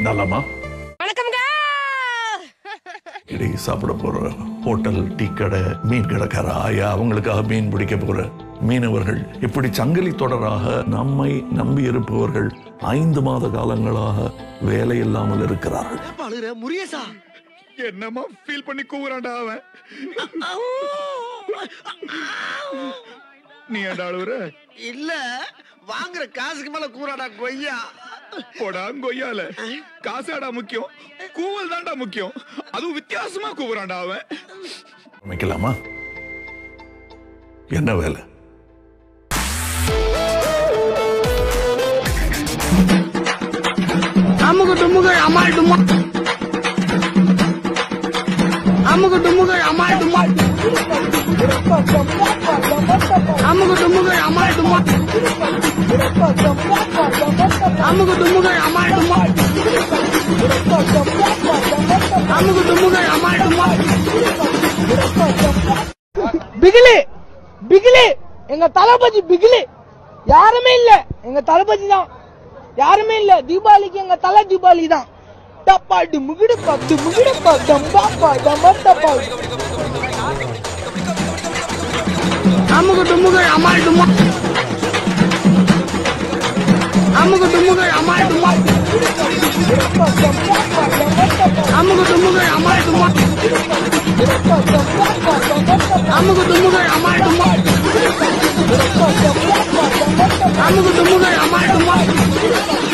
நலமா வணக்கம்ங்க இடி சாப்பிட போற ஹோட்டல் டீ கடை மீன் கடைக்கார ஆயா அவங்களுக்காக மீன் பிடிக்க போற மீனவர்கள் இப்படி சங்கிலி தொடராக நம்மை நம்பி இருப்பவர்கள் ஐந்து மாத காலங்களாக வேலை இல்லாமல் இருக்கிறார்கள் அழுகிற முருகேசா என்னமா ஃபீல் பண்ணி கூவுறான்டா அவன் நீ ஏன்டா அழுவுற இல்ல வாங்குற காசுக்கு மேல கூறாடா கொய்யா போடா கொய்யால காசாடா முக்கியம் கூவல் தான்டா முக்கியம் அதுவும் வித்தியாசமா கூவுறான்டா அவன் அமைக்கலாமா என்ன வேலை அமுகு டுமுகு அமால் டுமா அமுகு டுமுகு அமால் டுமா அமுகு டுமுகு அமால் டுமா அமுகு டுமுகு அமால் டுமா அமுகு டுமுகு அமால் டுமா பிகிலி பிகிலி எங்க தளபதி பிகிலி யாருமே இல்ல எங்க தளபதி தான் யாருமே இல்ல தீபாவளிக்கு எங்க தலை தீபாவளி தான் டப்பா முகிடு பத்து முகிடு பத்தம்பா பதம்ப டப்பா அமுகு டுமுகு அமால் டுமா அமுகு டுமுகு அமால் டுமா அமுகு டுமுகு அமால் டுமா அமுகு டுமுகு அமால் டுமா அமுகு டுமுகு அமால் டுமா